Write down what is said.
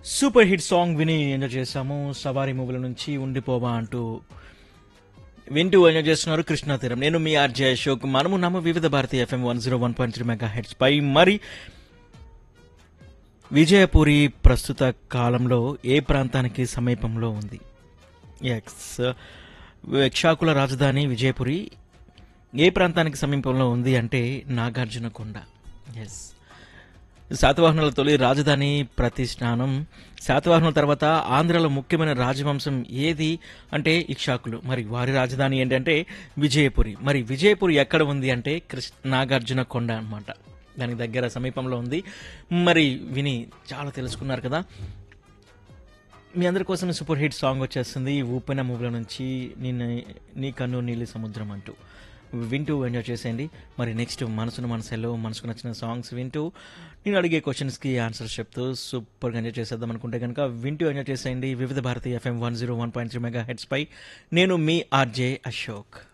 super hit song విని enjoy చేశాము సవారీ మూవీల నుంచి ఉండిపోవా అంటూ వింటూ ఎంజాయ్ చేస్తున్నారు కృష్ణా తీరం నేను మీ ఆర్జే అశోక్ మనము నమ్మ Vividh Bharati FM one zero one point three megahertz పై మరి విజయపురి ప్రస్తుత కాలంలో ఏ ప్రాంతానికి సమీపంలో ఉంది ఎక్స్ యక్షాకుల రాజధాని విజయపురి ఏ ప్రాంతానికి సమీపంలో ఉంది అంటే నాగార్జున కొండ ఎస్ శాతవాహనుల తొలి రాజధాని ప్రతిష్టానం శాతవాహనుల తర్వాత ఆంధ్రలో ముఖ్యమైన రాజవంశం ఏది అంటే ఇక్షాకులు మరి వారి రాజధాని ఏంటంటే విజయపురి మరి విజయపురి ఎక్కడ ఉంది అంటే కృష్ణ నాగార్జున కొండ అన్నమాట దానికి దగ్గర సమీపంలో ఉంది మరి విని చాలా తెలుసుకున్నారు కదా మీ అందరి కోసం సూపర్ హిట్ సాంగ్ వచ్చేస్తుంది ఊపిన మూవీల నుంచి నిన్న నీ కన్ను నీలి సముద్రం అంటూ వింటూ ఎంజాయ్ చేసేయండి మరి నెక్స్ట్ మనసును మనసులో మనసుకు నచ్చిన సాంగ్స్ వింటూ నేను అడిగే క్వశ్చన్స్కి ఆన్సర్స్ చెప్తూ సూపర్గా ఎంజాయ్ చేసేద్దాం అనుకుంటే కనుక వింటూ ఎంజాయ్ చేసేయండి Vividh Bharati FM one zero one point three megahertz పై నేను మీ ఆర్జే అశోక్